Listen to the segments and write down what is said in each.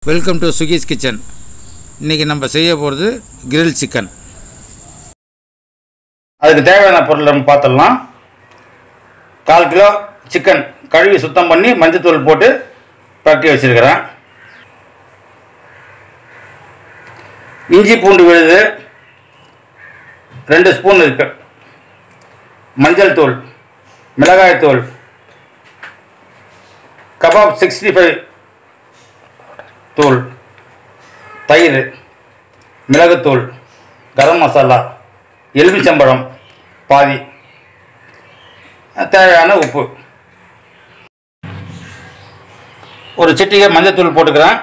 welcome to சுகீஸ் kitchen இன்றைக்கி நம்ம செய்ய போகிறது கிரில் சிக்கன் அதுக்கு தேவையான பொருள் நம்ம பார்த்துடலாம் கால் கிலோ சிக்கன் கழுவி சுத்தம் பண்ணி மஞ்சத்தூள் போட்டு பரட்டி வச்சுருக்கிறேன் இஞ்சி பூண்டு விழுது ரெண்டு ஸ்பூன் இருக்கு மஞ்சள் தூள் மிளகாய் தூள் கபாப் சிக்ஸ்டி ஃபைவ் தூள் தயிர் மிளகுத்தூள் கரம் மசாலா எலுமிச்சம்பழம் பாதி தேவையான உப்பு ஒரு சிட்டிகை மஞ்சத்தூள் போட்டுக்கிறேன்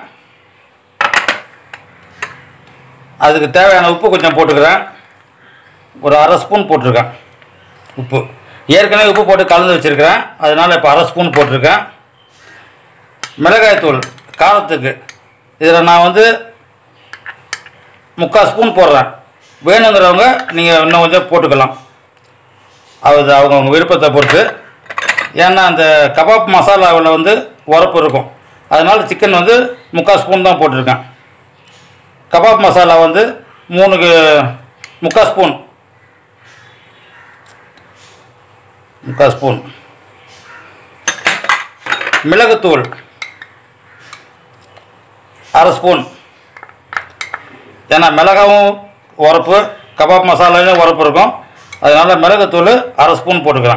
அதுக்கு தேவையான உப்பு கொஞ்சம் போட்டுக்கிறேன் ஒரு அரை ஸ்பூன் போட்டிருக்கேன் உப்பு ஏற்கனவே உப்பு போட்டு கலந்து வச்சுருக்கிறேன் அதனால் இப்போ அரை ஸ்பூன் போட்டிருக்கேன் மிளகாய்த்தூள் காரத்துக்கு இதில் நான் வந்து முக்கால் ஸ்பூன் போடுறேன் வேணுங்கிறவங்க நீங்கள் இன்னும் கொஞ்சம் போட்டுக்கலாம் அது அவங்கவுங்க விருப்பத்தை பொறுத்து ஏன்னா அந்த கபாப் மசாலாவில் வந்து உரப்பு இருக்கும் அதனால் சிக்கன் வந்து முக்கால் ஸ்பூன் தான் போட்டிருக்கேன் கபாப் மசாலா வந்து மூணுக்கு முக்கால் ஸ்பூன் முக்கால் ஸ்பூன் மிளகுத்தூள் அரை ஸ்பூன் ஏன்னா மிளகாவும் உரப்பு கபாப் மசாலாலையும் உரப்பு இருக்கும் அதனால் மிளகுத்தூள் அரை ஸ்பூன் போட்டுக்கலாம்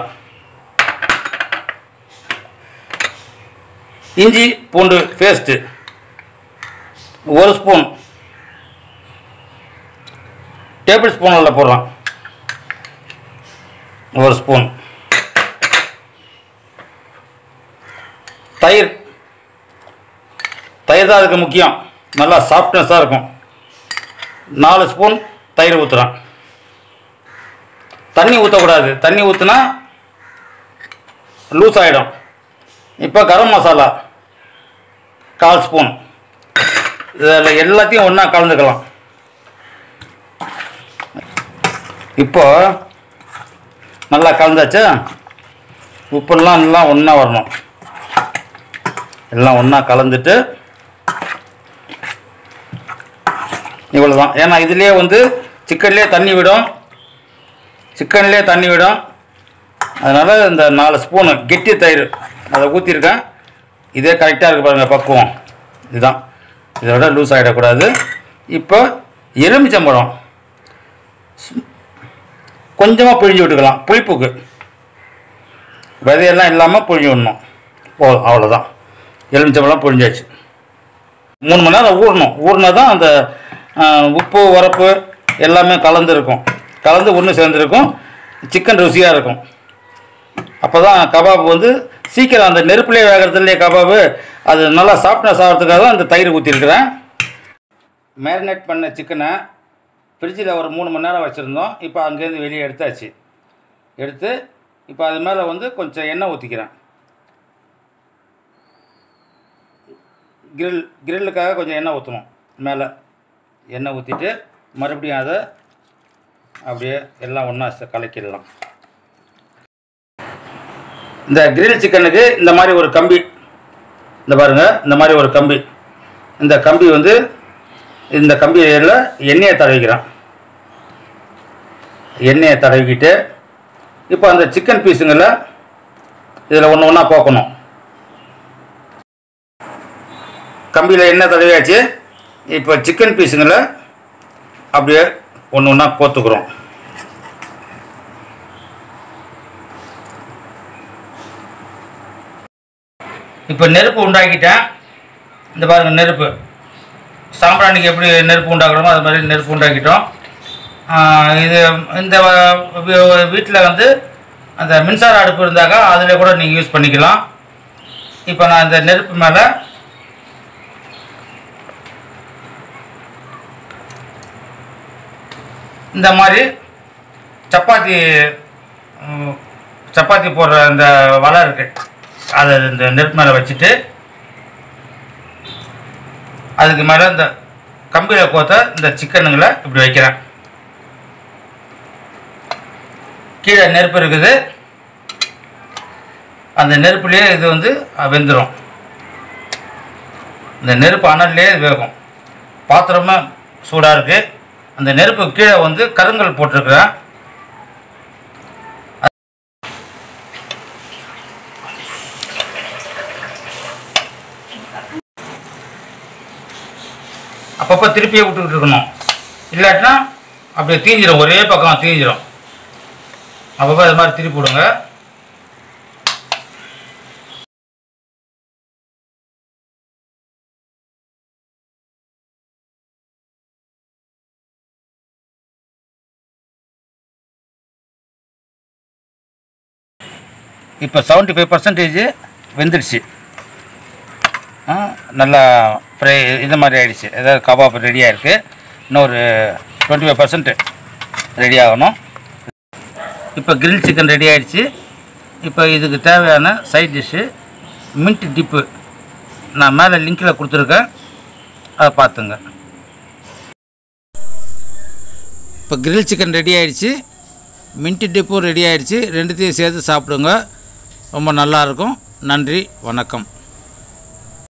இஞ்சி பூண்டு பேஸ்ட்டு ஒரு ஸ்பூன் டேபிள் ஸ்பூனில் போடுறோம் ஒரு ஸ்பூன் தயிர் தயிர் தான் அதுக்கு முக்கியம் நல்லா சாஃப்ட்னஸாக இருக்கும் நாலு ஸ்பூன் தயிர் ஊற்றுறேன் தண்ணி ஊற்றக்கூடாது தண்ணி ஊற்றுனா லூஸ் ஆகிடும் இப்போ கரம் மசாலா கால் ஸ்பூன் இதில் எல்லாத்தையும் ஒன்றா கலந்துக்கலாம் இப்போ நல்லா கலந்தாச்சா உப்பெல்லாம் எல்லாம் ஒன்றா வரணும் எல்லாம் ஒன்றா கலந்துட்டு இவ்வளோ தான் ஏன்னா இதுலேயே வந்து சிக்கன்லேயே தண்ணி விடும் சிக்கன்லேயே தண்ணி விடும் அதனால் இந்த நாலு ஸ்பூனு கெட்டி தயிர் அதை ஊற்றிருக்கேன் இதே கரெக்டாக இருக்குது பாருங்கள் பக்குவம் இதுதான் இதை விட லூஸ் ஆகிடக்கூடாது இப்போ எலுமிச்சம்பழம் கொஞ்சமாக பிழிஞ்சு விட்டுக்கலாம் புளிப்புக்கு விதையெல்லாம் இல்லாமல் பிழிஞ்சு விடணும் போதும் அவ்வளோதான் எலுமிச்சம்பழம் பிழிஞ்சாச்சு மூணு மணி நேரம் ஊறணும் ஊறினா தான் அந்த ஆஹ், உப்பு உரப்பு எல்லாமே கலந்துருக்கும் கலந்து ஒன்று சேர்ந்துருக்கும் சிக்கன் ருசியாக இருக்கும் அப்போ தான் கபாப் வந்து சீக்கிரம் அந்த நெருப்புலேயே வேகிறதுலையே கபாபு அது நல்லா சாஃப்ட்னஸ் ஆகிறதுக்காக தான் அந்த தயிர் ஊற்றிருக்கிறேன் மேரினேட் பண்ண சிக்கனை ஃப்ரிட்ஜில் ஒரு மூணு மணி நேரம் வச்சுருந்தோம் இப்போ அங்கேருந்து வெளியே எடுத்தாச்சு எடுத்து இப்போ அது மேலே வந்து கொஞ்சம் எண்ணெய் ஊற்றிக்கிறேன் கிரில் கிரில்லுக்காக கொஞ்சம் எண்ணெய் ஊற்றணும் மேலே எண்ணெய் ஊற்றிட்டு மறுபடியும் அதை அப்படியே எல்லாம் ஒன்றா கலக்கிடலாம் இந்த கிரில் சிக்கனுக்கு இந்த மாதிரி ஒரு கம்பி இந்த பாருங்கள் இந்த மாதிரி ஒரு கம்பி இந்த கம்பி வந்து இந்த கம்பியில் எண்ணெயை தடவிக்கிறேன் எண்ணெயை தடவிக்கிட்டு இப்போ அந்த சிக்கன் பீஸுங்களை இதில் ஒன்று ஒன்றா போக்கணும் கம்பியில் எண்ணெய் தடவியாச்சு இப்போ சிக்கன் பீஸுங்களை அப்படியே ஒன்று ஒன்றா கோத்துக்கிறோம் இப்போ நெருப்பு உண்டாக்கிட்டேன் இந்த பாருங்க நெருப்பு சாம்பிராணிக்கு எப்படி நெருப்பு உண்டாக்குறோமோ அது மாதிரி நெருப்பு உண்டாக்கிட்டோம் ஆஹ் இது இந்த வீட்டில் வந்து அந்த மின்சார அடுப்பு இருந்தாக்கா அதில் கூட நீங்கள் யூஸ் பண்ணிக்கலாம் இப்போ நான் இந்த நெருப்பு மேலே இந்த மாதிரி சப்பாத்தி ம், சப்பாத்தி போடுற அந்த வலை இருக்கு அதை இந்த நெருப்பு மேலே வச்சுட்டு அதுக்கு மேலே இந்த கம்பியில் கோத்த இந்த சிக்கனுங்களை இப்படி வைக்கிறேன் கீழே நெருப்பு இருக்குது அந்த நெருப்புலேயே இது வந்து வெந்துடும் இந்த நெருப்பு அனல்லே வேகும் பாத்திரமும் சூடாக இருக்குது அந்த நெருப்பு கீழே வந்து கருங்கல் போட்டிருக்கிறேன் அப்பப்போ திருப்பியே விட்டுக்கிட்டு இருக்கணும் இல்லாட்டினா அப்படியே தீஞ்சிரும் ஒரே பக்கம் தீஞ்சிரும் அப்பப்போ இது மாதிரி திருப்பி விடுங்க இப்போ செவன்ட்டி ஃபைவ் பர்சன்டேஜ் வெந்துடுச்சு ஆ, நல்லா ஃப்ரை இது மாதிரி ஆயிடுச்சு ஏதாவது கபாப் ரெடியாக இருக்குது இன்னொரு டுவெண்ட்டி ஃபைவ் பர்சன்ட் ரெடி ஆகணும் இப்போ கிரில் சிக்கன் ரெடி ஆயிடுச்சு இப்போ இதுக்கு தேவையான சைட் டிஷ்ஷு மின்ட் டிப்பு நான் மேலே லிங்கில் கொடுத்துருக்கேன் அதை பார்த்துங்க இப்போ கிரில் சிக்கன் ரெடி ஆயிடுச்சு மின்ட் டிப்பும் ரெடி ஆயிடுச்சு ரெண்டுத்தையும் சேர்த்து சாப்பிடுங்க ரொம்ப நல்லாயிருக்கும் நன்றி வணக்கம்